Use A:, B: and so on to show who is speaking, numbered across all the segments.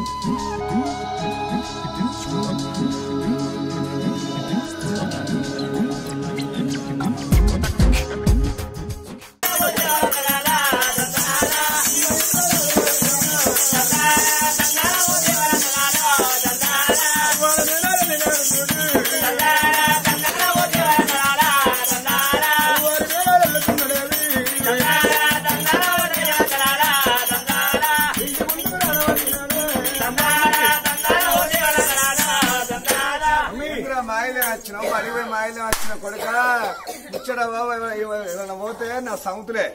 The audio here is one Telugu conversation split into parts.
A: ఇక్కడ మాయలే వచ్చినావు అడిగిపోయి మాయలే వచ్చిన కొడుక ముచ్చట ఏమైనా పోతే నా సౌతులే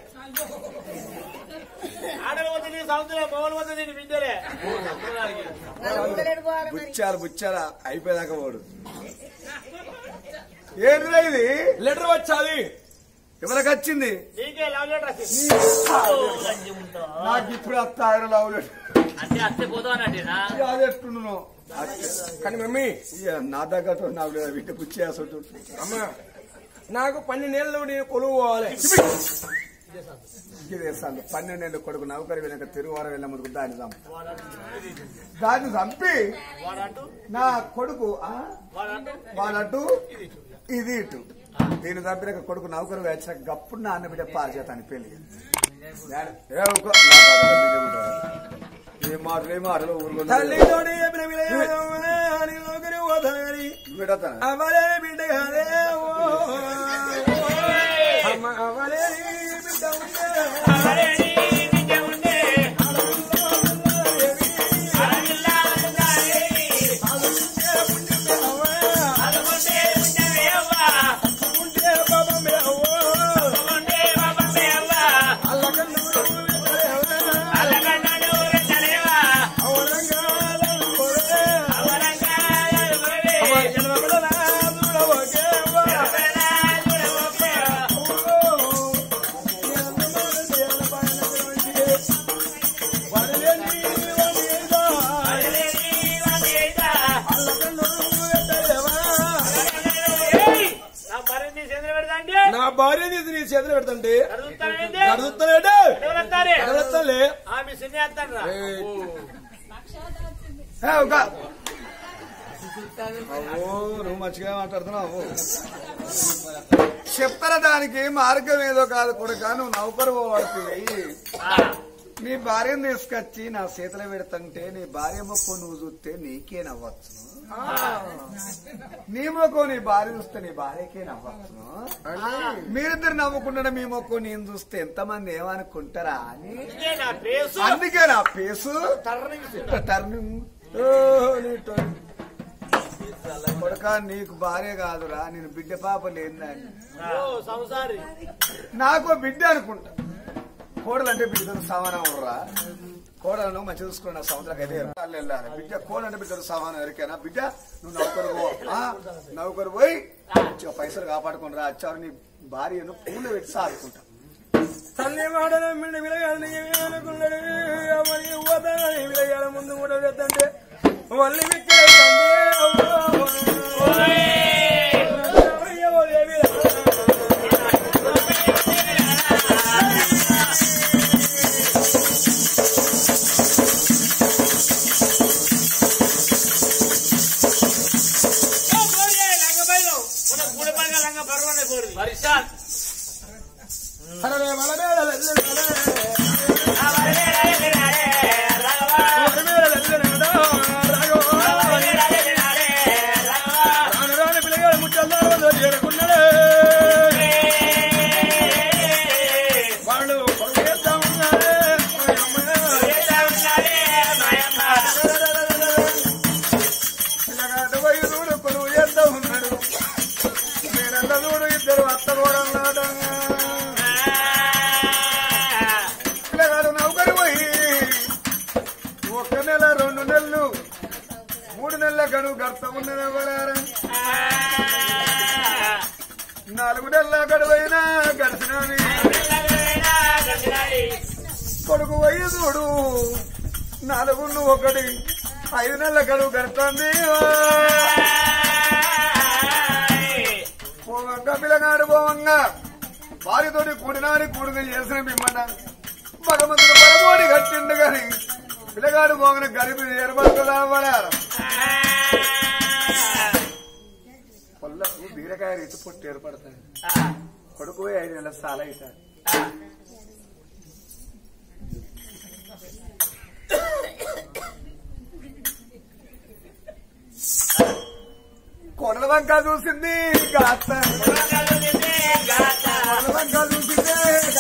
B: ఆడలు పోతే నీ సముద్రం మొగలు పోతే నీ బిడ్డలే
A: బుచ్చారు బుచ్చారా అయిపోయేదాకా పోడు ఏంటిరా ఇది
C: లెటర్ వచ్చాది
A: ఎవరికి వచ్చింది
B: నీకే లవ్ లెటర్ వచ్చింది
A: నాకు ఇప్పుడు వస్తాయి లవ్ లెటర్
B: అంటే అస్తే పోతావు అన్నట్టేనా
A: అది ఎట్టుండును
C: కానీ మమ్మీ
A: ఇక నా దగ్గర నాకు లేదా బిడ్డ బుచ్చేసొట్టు
C: అమ్మ నాకు పన్నెండేళ్ళు నేను కొలువు పోవాలి
A: ఇది వేస్తాను పన్నెండేళ్ళు కొడుకు నౌకరి వెనక తిరువారం వెళ్ళే ముందుకు దాన్ని చంపు దాన్ని చంపి
B: వాడంటూ
A: నా కొడుకు ఆ
B: వాడంటూ
A: వాళ్ళటు ఇది ఇటు దీని చంపినాక కొడుకు నౌకరు వేసిన గప్పుడు నా అన్న బిడ్డ పారిచేతాను పెళ్లి ఏ ఊకో. నా బాధ బిడ్డ ఉంటాడు. ఏ మాటలు ఏ మాటలు ఊరుకుంటా
C: తల్లితోటి చెప్పిన విలయమనే అని లోకరి పోతాను కానీ
A: బిడ్డతాను
C: అవలే బిడ్డ కాదే ఓ. అమ్మ అవలే బిడ్డ ఉండే ఉంటే పాపమే అవ్వో. అల్లకన్నుడు పెట్టలేవా. అవరంగాలను కొడే. అమ్మ జన్మములనా చూడవోకేవా.
B: నా మరింది చంద్ర పెడతాండి
C: నా భార్య తీసి నీ చేతులు పెడుతుంటే
B: అడుగుతానండి
C: అడుగుతానేడు
B: ఎవరంటారే
C: అడుగుతాలే
B: ఆమె సిన్ని వేస్తాను రా
A: ఏ ఊక. అవ్వో నువ్వు మంచిగా మాట్లాడుతున్నావు చెప్తారా దానికి మార్గం ఏదో కాదు కొడుక నువ్వు నౌకరు పోవాడుతుంది నీ భార్యను తీసుకొచ్చి నా చేతిలో పెడతంటే నీ భార్య మొక్కు నువ్వు చూస్తే నీకే నవ్వచ్చు నీ మొక్కు నీ భార్య చూస్తే నీ భార్యకే నవ్వచ్చు మీరిద్దరు నవ్వుకుంటున్న మీ మొక్కు నేను చూస్తే ఎంతమంది ఏమనుకుంటారా అని
B: ఇదే నా పేసు
A: అందుకే నా పేసు
B: టర్నింగ్
A: టర్నింగ్ ఓ, నీ టర్న్. కొడుక నీకు భార్య కాదురా నేను బిడ్డ పాప లేదని
B: ఓ సంసారి
A: నాకు బిడ్డ అనుకుంటా కోడలు అంటే బిడ్డతో సమానం ఉర్రా కోడలను మంచి చూసుకున్న సముద్రం అయితే వాళ్ళు వెళ్ళాలి బిడ్డ కోడంటే బిడ్డతో సమానం ఎరికేనా బిడ్డ నువ్వు నౌకరు పో ఆ, నౌకరు పోయి మంచిగా పైసలు కాపాడుకుని రా వచ్చారు నీ భార్యను పూలు పెట్టి సాదుకుంటా
C: తల్లి మాటలు మిండి విలగాలని అనుకున్నాడు అవని పోతానని విలగాల ముందు కూడా పెద్దంటే వల్లి
B: లంగ బయలు మన కూడ పడగ లంగ బరువనే కోరి పరిషాత్
C: వాళ్ళు కొడుకేస్తా ఉన్నారే
A: పిల్లగాడు పోయి చూడు కొలువు చేస్తా ఉన్నాడు నేనంతా చూడు ఇద్దరు అత్త కూడా పిల్లగాడు నౌకరు పోయి ఒక నెల రెండు నెలలు మూడు నెలల గడువు గడత ఉన్నది ఎవరారా నాలుగు నెలల గడువైనా గడిచినవి కొడుకు పోయి చూడు నాలుగు ఒకటి ఐదు నెలల గడువు గడుతుంది పోవంగా పిల్లగాడు పోవంగా భార్యతోటి కూడినాని కూడుగా చేసిన బిమ్మట భగవంతుడు బలమోడి కట్టిండు గాని పిల్లగాడు మోగన గరిబి ఏర్పడుతున్నాం పొల్లకు బీరకాయ రీతి పొట్టు ఏర్పడతాయి కొడుకు పోయి ఐదు నెలల సాల అవుతాడు కొడల వంక చూసింది గాత కొడల వంక చూసింది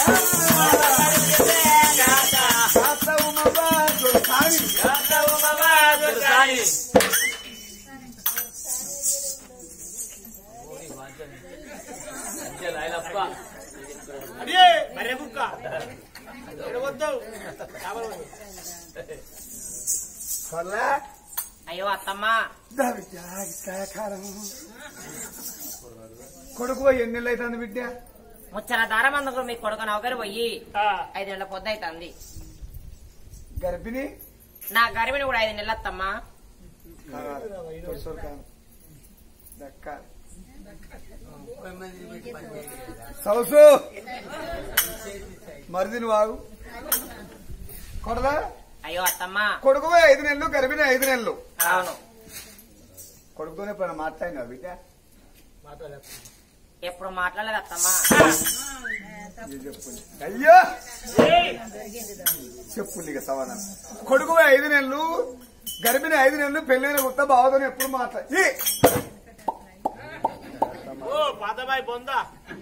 A: గాత ఉమవ్వ దొరకాని.
B: అదే మరే బుక్క వద్దావు
A: కొల్ల
D: అయ్యో అత్తమ్మ
A: దా బిడ్డ ఇస్తాకారం కొడుకు పోయి ఎన్ని నెలలు అవుతుంది బిడ్డ
D: ముచ్చల దారం అందుకు మీ కొడుకు నౌకరు పోయి ఐదు నెలల పొద్దు అవుతుంది
A: గర్భిణి
D: నా గర్భిణి కూడా ఐదు నెలలు అత్తమ్మా
A: దక్క సౌసు మరిది నువ్వు ఆగు కొడలా
D: అయ్యో అత్తమ్మ
A: కొడుకు పోయి ఐదు నెలలు గర్భిణి ఐదు నెలలు
D: అవును
A: కొడుకుతోనే ఇప్పుడు మాట్లాడినా బిడ్డ
D: ఎప్పుడు మాట్లాడలేదు అత్తమ్మా
A: ఇది చెప్పు అయ్యో చెప్పు నీకు సమాధానం కొడుకు పోయి ఐదు నెలలు గర్భిణి ఐదు నెలలు పెళ్ళైన గుత్త బావతోనే ఎప్పుడు మాట్లాడి
B: ఓ పాతబాయి బొందా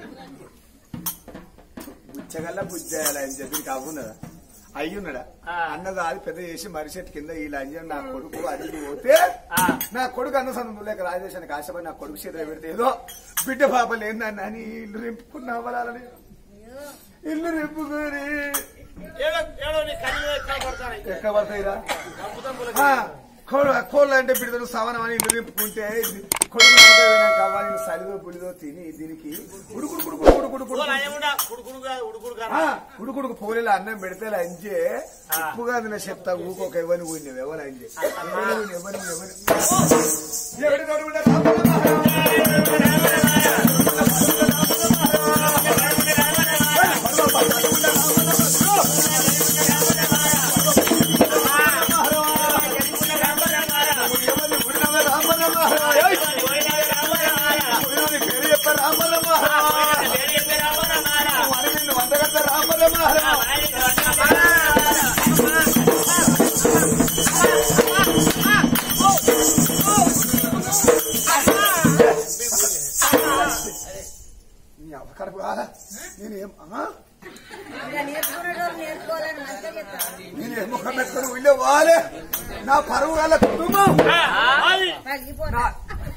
A: బుచ్చగల్ల బుజ్జాయాలి అని చెప్పి నీకు అవ్వున్నదా అయ్యున్నాడా
B: ఆ.
A: అన్నది అది పెద్ద చేసి మరిషెట్ కింద ఈ లంజన్ నా కొడుకు అది పోతే
B: ఆ.
A: నా కొడుకు అన్న సందు లేక రాజేశానికి ఆశపడి నా కొడుకు చేతిలో పెడితే ఏదో బిడ్డ పాప లేదని అని ఇల్లు నింపుకున్నా అవ్వాలని ఇల్లు నింపుకొని
B: ఏడో ఏడో నీ కళ్ళు ఎక్కడ పడతాయి
A: ఎక్కడ పడతాయిరా
B: అద్భుతం పుల్ల.
A: ఆ, కోళ్ళ కోళ్ళ అంటే బిడ్డలు సవనం అని ఇల్లు నింపుకుంటే ఇది కొడుకు నాలుగు కావాలి సలిదో పులిదో తిని దీనికి ఉడుకుడు కుడుకుడు కుడుకుడు
B: ఓ
A: కుడుకుడు
B: నయముడా ఉడుకుడుగా ఉడుకుడుగా
A: ఆ, ఉడుకుడుకు పోలేలు అన్నం పెడితే లంచే ఉప్పుగా తిన చెప్తా ఊకొక ఎవరిని ఊడినవి ఎవరు అంజే ఎవరు ఎవరు ఎవరు ఎవరి తోడు ఉండే రామరామ. ఎవరిని ఊడినవే రామరామ. ఏయ్! ఊడినని పేరు చెప్పే రామరామ. వారి నిన్ను వందగట్ట రామరామ. నీ అవకరపు కాదా నేనేం ఆ? నేనేం ముఖం పెట్టుకుని వెళ్ళే వాలే నా పరువు వాళ్ళ కుటుంబం నా-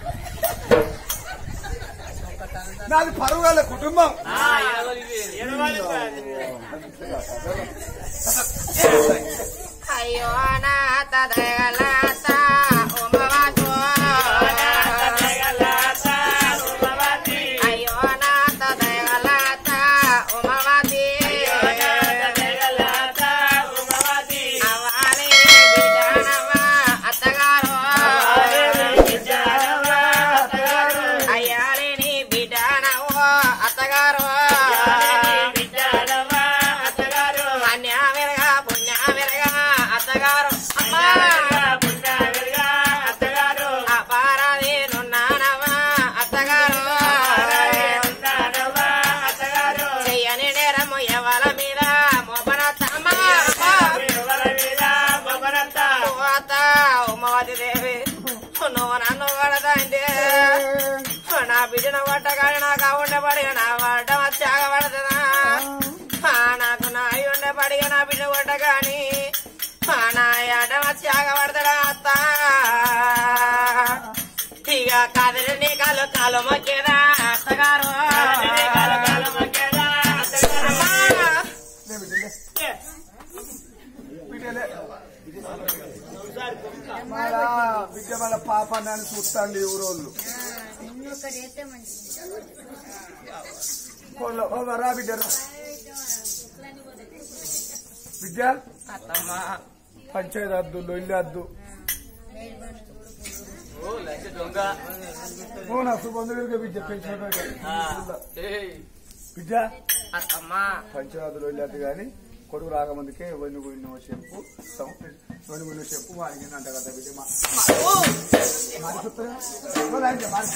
A: నాది పరువు వాళ్ళ కుటుంబం
B: ఏడవాలి
D: అయ్యో నాత దయగలాత ఉమవాసు అయ్యో నాత దయగలాత ఉమవతి అవాలి బిడ్డనవ అత్తగారు అయ్యాలి నీ బిడ్డనవ అత్తగారు అన్యా విరగా పుణ్య విరగా అత్తగారు అమ్మా అపారాది నున్నానవా అత్తగారు చెయ్యని నేరము ఎవల మీద మోపన తమ్మా అత్త ఉమ్మవతి దేవి నువ్వు నన్ను పడదంటే నా బిడ్డను పట్టగానే నాకు ఉండబడి నా పడ్డ వచ్చాక పడుతుందా ఆ, నాకు నా ఉండబడి నా బిడ్డ కొట్టగాని ఆ, నా అడ్డ వచ్చాక పడతాడా అత్త ఇక కదిలి నీ కాలు కాలు మొక్కేదా అత్తగారు అమ్మా.
A: లే బిడ్డలే. బిడ్డలే. మళ్ళా బిడ్డ వాళ్ళ పాప నన్ను చూస్తాండి ఊరోళ్ళు కోళ్ళ ఓ రా బిడ్డ రా. బిడ్డ
D: అత్తమ్మ
A: పంచాయతీ అద్దు లొల్లి అద్దు ఓ నా సుబంధుడిగా బిడ్డ పెంచిన బిడ్డ
D: ఏయ్.
A: బిడ్డ
D: అత్తమ్మ
A: పంచాయతీ లొల్లి అద్దు కానీ కొడుకు రాకముందుకే వని పోయిన చెప్పు వని పోయిన చెప్పు వాడికి అంట కదా బిడ్డ మా మరి చెప్తారా? మరి ఆయన చెప్పాలి.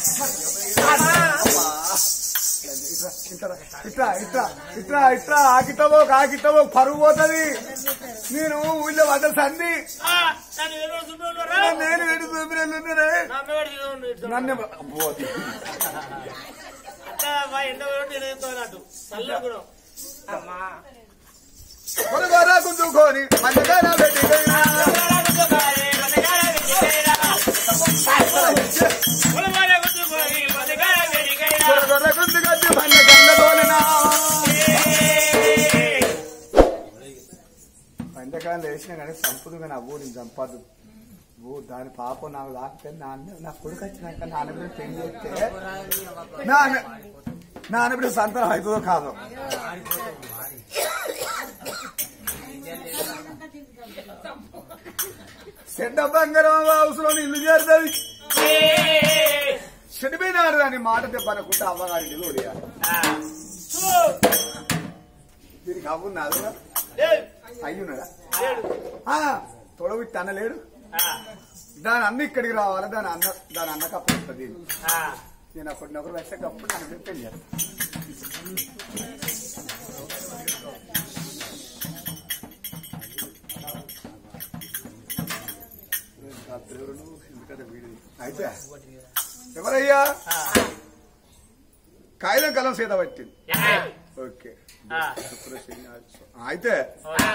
A: ఇట్లా ఇట్లా ఇట్లా ఇట్లా ఇట్లా ఆకిట్టవో కాకిట్టవో పరుగు పోతుంది నేను ఊళ్ళో వద్ద సంది
B: ఆ, నన్ను ఎవరో చూడోళ్ళరా?
A: నేను వెడు చూపినన్నారే
B: నా అమ్మవాడు చూడండి, ఇటు చూడండి.
A: నన్ను పోతే
B: అట్లా మా ఎండ కూడా నేను ఎంతో అన్నట్టు. చల్లగా కూడా.
D: అమ్మా
A: కొనుగోరా గుంజుకొని మధ్యగాన పెట్టి
B: ఉలవలే గుద్దుకొని బతకాల వెలిగైనా.
A: కొనుగోర గుంజు కట్టి మధ్య గంగ తోలినా పండకాలు వేసినా కానీ సంపుదు కానీ అవ్వు నేను చంపదు ఓ దాని పాపం నాకు రాకపోతే నాన్న నా కొడుకు వచ్చినాక నాన్న బిడ్డ పెళ్లి చేస్తే నాన్న నాన్న బిడ్డ సంతానం అవుతుందో కాదో చెడ్డ బంగారం అవసరం ఇల్లు చేరుతుంది చెడిపోయినాడు అని మాట తెప్పనకుండా అమ్మగారి ఇల్లు ఒడియాలి దీనికి అవ్వున్నాడు
B: లేదు,
A: అయ్యున్నాడా
B: లేడు.
A: ఆ, తొడవి తనలేడు
B: ఆ,
A: దాని అన్న ఇక్కడికి రావాలి దాని అన్న దాని అన్న కప్పు ఉంటుంది
B: ఆ.
A: నేను అప్పుడు ఒకరు వచ్చే కప్పు నాకు పెళ్లి అయితే ఎవరయ్యా కాగితం కలం సీత పట్టింది
B: ఏ,
A: ఓకే
B: ఆ.
A: శుక్ర, శని, ఆది, సో- అయితే
B: ఓకే.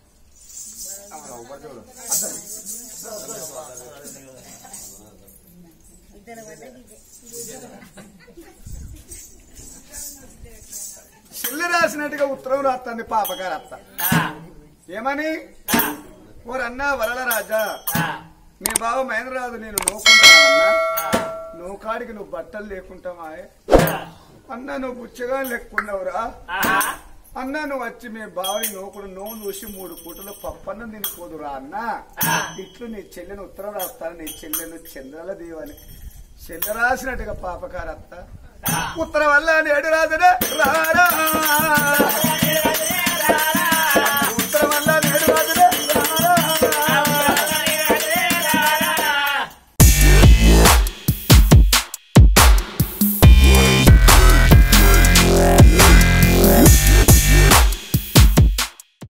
A: చెల్లి రాసినట్టుగా ఉత్తరం రాస్తుంది పాపగారు అత్త
B: ఆ,
A: ఏమని
B: ఆ,
A: ఓరన్నా వరల రాజా
B: ఆ,
A: మీ బావ మహేంద్రరాజు నేను నూకుంటానన్నా
B: ఆ,
A: నూకాడికి నువ్వు బట్టలు లేకుంటావా
B: ఆ.
A: అన్న నువ్వు బుచ్చగా లెక్కున్నావురా
B: ఆహా.
A: అన్న నువ్వు వచ్చి మీ బావని నూకుడు నోవు చూసి మూడు పూటలు పప్పన్న తినిపోదురా అన్న ఇట్లు నీ చెల్లెని ఉత్తరం రాస్తాను నీ చెల్లెను చంద్రల దేవని చెల్లె రాసినట్టుగా పాపకారత్త ఉత్తరం వల్ల నేడు రాజనే రారా